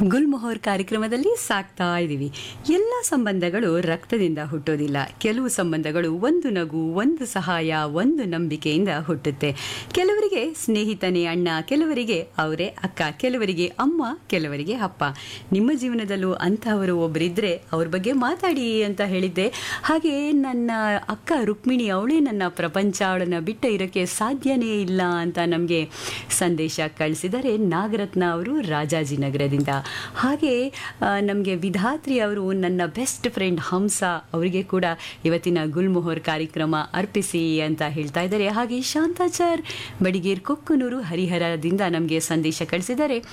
ಗುಲ್ಮೊಹರ್ ಕಾರ್ಯಕ್ರಮದಲ್ಲಿ ಸಾಕ್ತಾ ಇದ್ದೀವಿ ಎಲ್ಲ ಸಂಬಂಧಗಳು ರಕ್ತದಿಂದ ಹುಟ್ಟೋದಿಲ್ಲ ಕೆಲವು ಸಂಬಂಧಗಳು ಒಂದು ನಗು ಒಂದು ಸಹಾಯ ಒಂದು ನಂಬಿಕೆಯಿಂದ ಹುಟ್ಟುತ್ತೆ ಕೆಲವರಿಗೆ ಸ್ನೇಹಿತನೇ ಅಣ್ಣ ಕೆಲವರಿಗೆ ಅವರೇ ಅಕ್ಕ ಕೆಲವರಿಗೆ ಅಮ್ಮ ಕೆಲವರಿಗೆ ಅಪ್ಪ ನಿಮ್ಮ ಜೀವನದಲ್ಲೂ ಅಂತಹವರು ಒಬ್ಬರಿದ್ರೆ ಅವ್ರ ಬಗ್ಗೆ ಮಾತಾಡಿ ಅಂತ ಹೇಳಿದ್ದೆ ಹಾಗೆ ನನ್ನ ಅಕ್ಕ ರುಕ್ಮಿಣಿ ಅವಳೇ ನನ್ನ ಪ್ರಪಂಚ ಅವಳನ್ನ ಬಿಟ್ಟು ಇರೋಕ್ಕೆ ಸಾಧ್ಯನೇ ಇಲ್ಲ ಅಂತ ನಮಗೆ ಸಂದೇಶ ಕಳಿಸಿದರೆ ನಾಗರತ್ನ ಅವರು ರಾಜಾಜಿನಗರದಿಂದ ಹಾಗೆ ನಮಗೆ ವಿಧಾತ್ರಿ ಅವರು ನನ್ನ ಬೆಸ್ಟ್ ಫ್ರೆಂಡ್ ಹಂಸ ಅವರಿಗೆ ಕೂಡ ಇವತ್ತಿನ ಗುಲ್ಮೊಹರ್ ಕಾರ್ಯಕ್ರಮ ಅರ್ಪಿಸಿ ಅಂತ ಹೇಳ್ತಾ ಇದ್ದಾರೆ ಹಾಗೆ ಶಾಂತಾಚಾರ್ ಬಡಿಗೇರ್ ಕೊಕ್ಕನೂರು ಹರಿಹರದಿಂದ ನಮಗೆ ಸಂದೇಶ ಕಳಿಸಿದ್ದಾರೆ